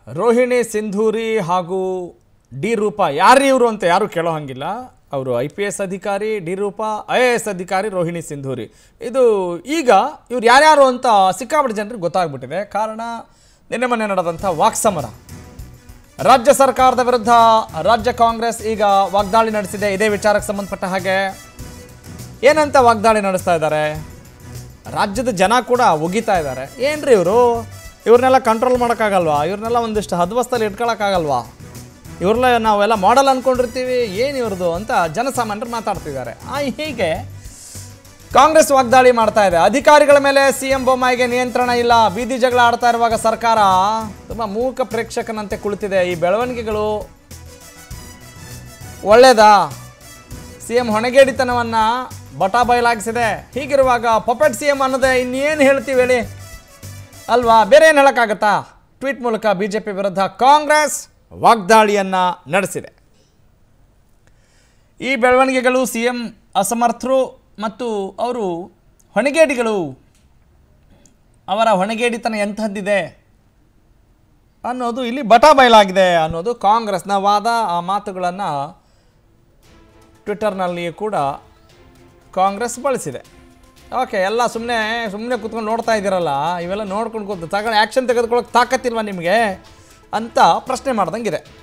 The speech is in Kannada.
ರೋಹಿಣಿ ಸಿಂಧೂರಿ ಹಾಗೂ ಡಿ ರೂಪ ಯಾರು ಇವರು ಅಂತ ಯಾರು ಕೇಳೋ ಹಾಗಿಲ್ಲ ಅವರು ಐ ಪಿ ಎಸ್ ಅಧಿಕಾರಿ D Roopa I A S ಅಧಿಕಾರಿ ರೋಹಿಣಿ ಸಿಂಧೂರಿ ಇದು ಈಗ ಇವ್ರು ಯಾರ್ಯಾರು ಅಂತ ಸಿಕ್ಕಾಪಟ್ಟೆ ಜನರಿಗೆ ಗೊತ್ತಾಗ್ಬಿಟ್ಟಿದೆ ಕಾರಣ ನಿನ್ನೆ ಮೊನ್ನೆ ನಡೆದಂಥ ವಾಕ್ಸಮರ ರಾಜ್ಯ ಸರ್ಕಾರದ ವಿರುದ್ಧ ರಾಜ್ಯ ಕಾಂಗ್ರೆಸ್ ಈಗ ವಾಗ್ದಾಳಿ ನಡೆಸಿದೆ ಇದೇ ವಿಚಾರಕ್ಕೆ ಸಂಬಂಧಪಟ್ಟ ಹಾಗೆ ಏನಂತ ವಾಗ್ದಾಳಿ ನಡೆಸ್ತಾ ಇದ್ದಾರೆ ರಾಜ್ಯದ ಜನ ಕೂಡ ಉಗಿತಾ ಇದ್ದಾರೆ ಏನ್ರಿ ಇವರು ಇವ್ರನ್ನೆಲ್ಲ ಕಂಟ್ರೋಲ್ ಮಾಡೋಕ್ಕಾಗಲ್ವಾ ಇವ್ರನ್ನೆಲ್ಲ ಒಂದಿಷ್ಟು ಹದ್ವಸ್ತಲ್ಲಿ ಇಟ್ಕೊಳಕ್ಕಾಗಲ್ವಾ ಇವ್ರಲ್ಲ ನಾವೆಲ್ಲ ಮಾಡೆಲ್ ಅಂದ್ಕೊಂಡಿರ್ತೀವಿ ಏನು ಇವ್ರದ್ದು ಅಂತ ಜನಸಾಮಾನ್ಯರು ಮಾತಾಡ್ತಿದ್ದಾರೆ ಆ ಹೀಗೆ ಕಾಂಗ್ರೆಸ್ ವಾಗ್ದಾಳಿ ಮಾಡ್ತಾ ಇದೆ ಅಧಿಕಾರಿಗಳ ಮೇಲೆ ಸಿ ಎಂ ಬೊಮ್ಮಾಯಿಗೆ ನಿಯಂತ್ರಣ ಇಲ್ಲ ಬೀದಿ ಜಗಳ ಆಡ್ತಾ ಇರುವಾಗ ಸರ್ಕಾರ ತುಂಬ ಮೂಕ ಪ್ರೇಕ್ಷಕನಂತೆ ಕುಳಿತಿದೆ ಈ ಬೆಳವಣಿಗೆಗಳು ಒಳ್ಳೇದಾ ಸಿ ಎಂ ಹೊಣೆಗೇಡಿತನವನ್ನು ಬಟ ಬಯಲಾಗಿಸಿದೆ ಹೀಗಿರುವಾಗ ಪಪೆಟ್ ಸಿ ಎಂ ಅನ್ನೋದೇ ಇನ್ನೇನು ಹೇಳ್ತೀವಿ ಹೇಳಿ ಅಲ್ವಾ ಬೇರೆ ಏನು ಹೇಳೋಕ್ಕಾಗತ್ತಾ ಟ್ವೀಟ್ ಮೂಲಕ ಬಿ ಜೆ ಪಿ ವಿರುದ್ಧ ಕಾಂಗ್ರೆಸ್ ವಾಗ್ದಾಳಿಯನ್ನು ನಡೆಸಿದೆ ಈ ಬೆಳವಣಿಗೆಗಳು ಸಿ ಎಂ ಅಸಮರ್ಥರು ಮತ್ತು ಅವರು ಹೊಣೆಗೇಡಿಗಳು ಅವರ ಹೊಣೆಗೇಡಿತನ ಎಂಥದ್ದಿದೆ ಅನ್ನೋದು ಇಲ್ಲಿ ಬಟ ಬಯಲಾಗಿದೆ ಅನ್ನೋದು ಕಾಂಗ್ರೆಸ್ನ ವಾದ ಆ ಮಾತುಗಳನ್ನು ಟ್ವಿಟ್ಟರ್ನಲ್ಲಿಯೂ ಕೂಡ ಕಾಂಗ್ರೆಸ್ ಬಳಸಿದೆ ಓಕೆ ಎಲ್ಲ ಸುಮ್ಮನೆ ಸುಮ್ಮನೆ ಕೂತ್ಕೊಂಡು ನೋಡ್ತಾ ಇದ್ದೀರಲ್ಲ ಇವೆಲ್ಲ ನೋಡ್ಕೊಂಡು ಕೂತು ತಗೊಂಡು ಆ್ಯಕ್ಷನ್ ತೆಗೆದುಕೊಳ್ಳೋಕೆ ತಾಕತ್ತಿಲ್ವಾ ನಿಮಗೆ ಅಂತ ಪ್ರಶ್ನೆ ಮಾಡ್ದಂಗಿದೆ